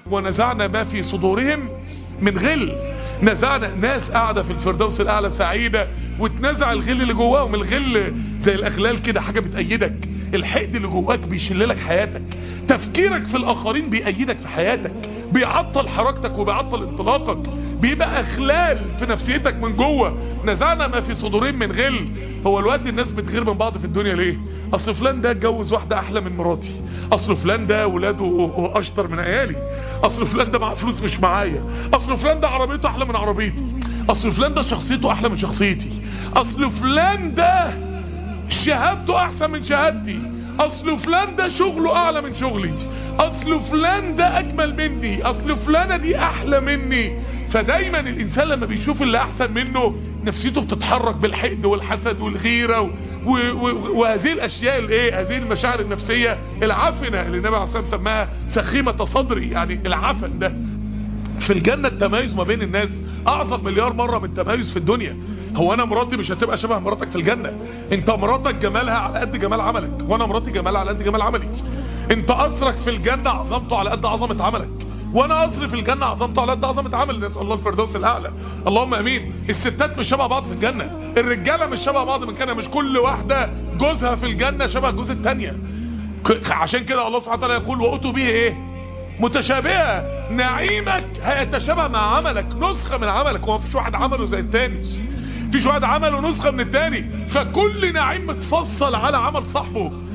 ونزعنا ما في صدورهم من غل نزعنا ناس قاعدة في الفردوس الأعلى سعيدة وتنزع الغل اللي جواهم الغل زي الأغلال كده حاجة بتأيدك الحقد اللي جواك بيشللك حياتك تفكيرك في الآخرين بيأيدك في حياتك بيعطل حركتك وبيعطل انطلاقك بيبقى أخلال في نفسيتك من جوه نزعنا ما في صدورين من غل هو الوقت الناس بتغير من بعض في الدنيا ليه اصل فلان ده اتجوز واحدة احلى من مراتي اصل فلان ده ولاده اشطر من عيالي اصل فلان ده معاه فلوس مش معايا اصل فلان ده عربيته احلى من عربيتي اصل فلان ده شخصيته احلى من شخصيتي اصل فلان ده شهادته احسن من شهادتي اصل فلان ده شغله اعلى من شغلي اصل فلان ده اجمل مني اصل فلانة دي احلى مني فدايما الانسان لما بيشوف اللي احسن منه نفسيته بتتحرك بالحقد والحسد والغيرة و... و... و... وهذه الاشياء الايه هذه المشاعر النفسية العفنة اللي النبي عليه الصلاة والسلام سماها سخيمة صدري يعني العفن ده في الجنة التميز ما بين الناس اعظم مليار مرة من التميز في الدنيا هو انا مراتي مش هتبقى شبه مراتك في الجنة انت مراتك جمالها على قد جمال عملك وانا مراتي جمالها على قد جمال عملي انت قصرك في الجنة عظمته على قد عظمة عملك وانا قصري في الجنة عظمته على قد عظمة عمل نسأل الله الفردوس الاعلى اللهم امين الستات مش شبه بعض في الجنة الرجالة مش شبه بعض من كده مش كل واحدة جوزها في الجنة شبه جوز التانية عشان كده الله سبحانه وتعالى يقول وأتوا به ايه متشابهة نعيمك هيتشابه مع عملك نسخة من عملك هو مفيش واحد عمله زي التاني مفيش واحد عمله نسخة من التاني فكل نعيم متفصل على عمل صاحبه